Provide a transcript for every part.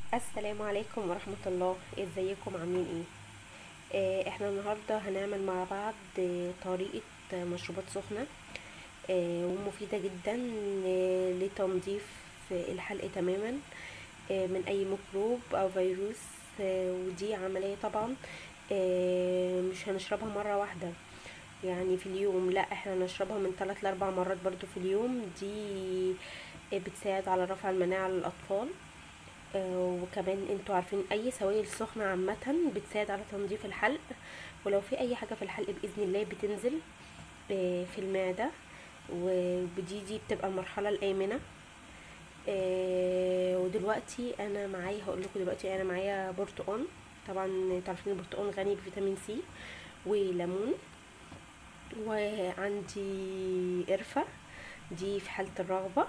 السلام عليكم ورحمة الله ازيكم عاملين ايه آه احنا النهاردة هنعمل مع بعض آه، طريقة آه، مشروبات سخنة آه ومفيدة جدا آه لتنظيف آه، الحلق تماما آه من اي ميكروب او فيروس آه ودي عملية طبعا آه مش هنشربها مرة واحدة يعني في اليوم لا احنا هنشربها من ثلاث لاربع مرات برضو في اليوم دي آه، بتساعد على رفع المناعة للأطفال آه، وكمان انتوا عارفين اي سوائل سخنة عامة بتساعد على تنظيف الحلق ولو في اي حاجة في الحلق بإذن الله بتنزل آه، في المعدة ودي دي بتبقى المرحلة الآمنة آه، ودلوقتي انا معايا هقول لكم دلوقتي انا معايا برتقان طبعا انتوا عارفين البرتقان غني بفيتامين سي وليمون وعندي قرفة دي في حالة الرغبة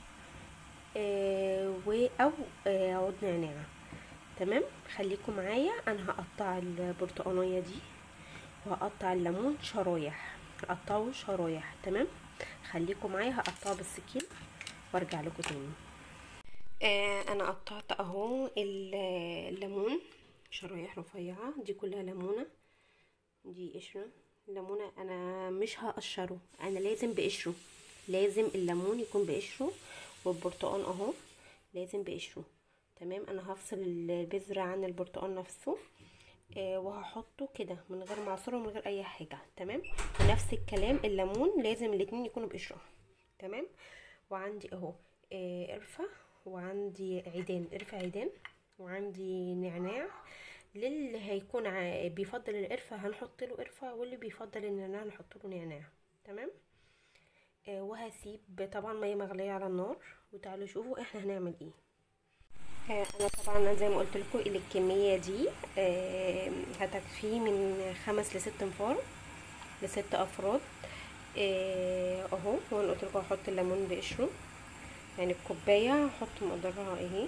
آه، و او آه، عود نعناع تمام خليكم معايا انا هقطع البرتقانية دي وهقطع الليمون شرايح هقطعه شرايح تمام خليكم معايا هقطعه بالسكين وارجع لكم تاني آه انا قطعت اهو ال- الليمون شرايح رفيعة دي كلها ليمونة دي قشرة الليمونة انا مش هقشره انا لازم بقشره لازم الليمون يكون بقشره والبرتقال اهو لازم بقشره تمام انا هفصل البذرة عن البرتقال نفسه آه وهحطه كده من غير معصره ومن غير اي حاجة تمام ونفس الكلام الليمون لازم الاتنين يكونوا بقشره تمام وعندي اهو آه قرفة وعندي عيدان قرفة عيدان وعندي نعناع للي هيكون ع- بيفضل القرفة هنحط له قرفة واللي بيفضل النعناع نحط له نعناع تمام آه وهسيب طبعا مية مغلية على النار وتعالوا شوفوا احنا هنعمل ايه آه انا طبعا زي ما قلت لكم الكمية دي آه هتكفي من خمس لست انفار لست افراد آه، اهو وانا قلت لكم هحط الليمون بقشره يعني الكوبايه هحط مقدارها اهي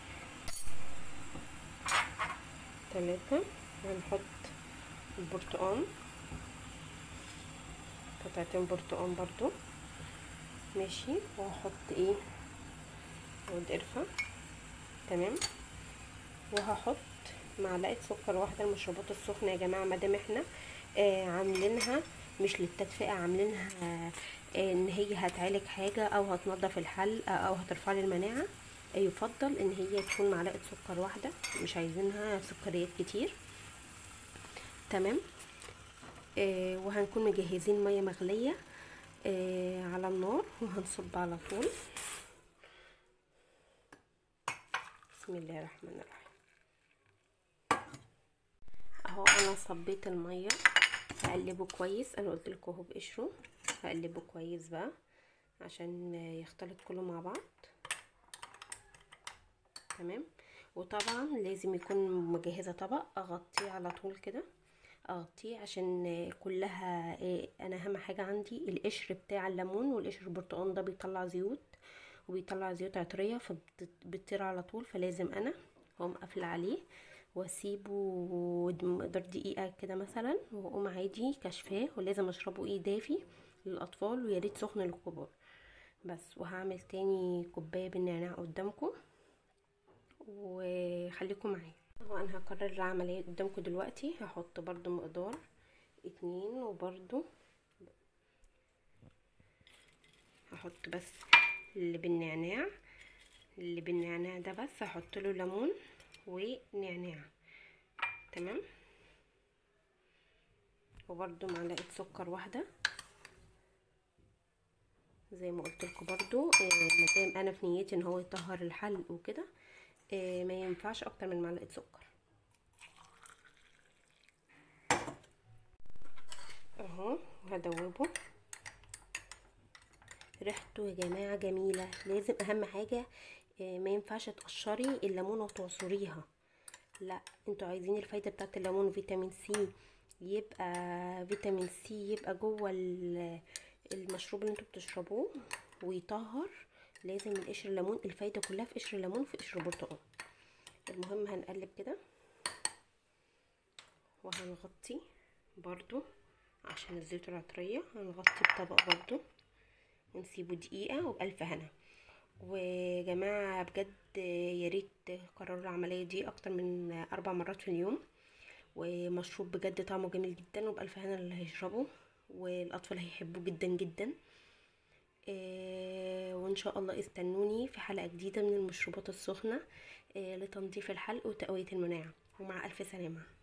تلاتة هنحط البرتقال قطعتين برتقال برضو ماشي وهحط ايه عود قرفة تمام وهحط معلقة سكر واحدة المشروبات السخنة يا جماعة مادام احنا آه عاملينها مش للتدفئة عاملينها آه ان هي هتعالج حاجة او هتنضف الحلق او هترفع لي المناعة آه يفضل ان هي تكون معلقة سكر واحدة مش عايزينها سكريات كتير تمام آه وهنكون مجهزين مية مغلية آه على النار وهنصب على طول بسم الله الرحمن الرحيم اهو انا صبيت الميه هقلبه كويس انا قلت لكم اهو بقشره هقلبه كويس بقى عشان يختلط كله مع بعض تمام وطبعا لازم يكون مجهزه طبق اغطيه على طول كده اغطيه عشان كلها إيه، انا اهم حاجه عندي القشر بتاع الليمون والقشر البرتقال ده بيطلع زيوت وبيطلع زيوت عطريه فبتطير على طول فلازم انا اقوم قافله عليه واسيبه مقدار دقيقه كده مثلا واقوم عادي كشفاه ولازم اشربه ايه دافي للاطفال ويا ريت سخن للكبار بس وهعمل تاني كوبايه بالنعناع قدامكم وخليكم معايا اهو انا هكرر العمليه قدامكم دلوقتي هحط برضو مقدار اتنين وبرضو هحط بس اللي بالنعناع اللي بالنعناع ده بس هحط له ليمون ونعناع تمام وبرضو معلقه سكر واحده زي ما قلت لكم برضو آه مادام انا في نيتي ان هو يطهر الحلق وكده آه ما ينفعش اكتر من معلقه سكر اهو هدوبه ريحته يا جماعه جميله لازم اهم حاجه آه ما ينفعش تقشري الليمونه وتعصريها لا انتوا عايزين الفايده بتاعت الليمون فيتامين سي يبقى فيتامين سي يبقى جوه ال- المشروب اللي انتوا بتشربوه ويطهر لازم من قشر الليمون الفايده كلها في قشر الليمون في قشر البرتقال المهم هنقلب كده وهنغطي برضو عشان الزيوت العطريه هنغطي بطبق برضو ونسيبه دقيقه وبألف هنا وجماعه بجد يا ريت قرروا تكرروا العمليه دي اكتر من اربع مرات في اليوم ومشروب بجد طعمه جميل جدا وبألف هنا اللي هيشربه والاطفال هيحبوه جدا جدا آه، وان شاء الله استنوني في حلقه جديده من المشروبات السخنه آه، لتنظيف الحلق وتقويه المناعه ومع الف سلامه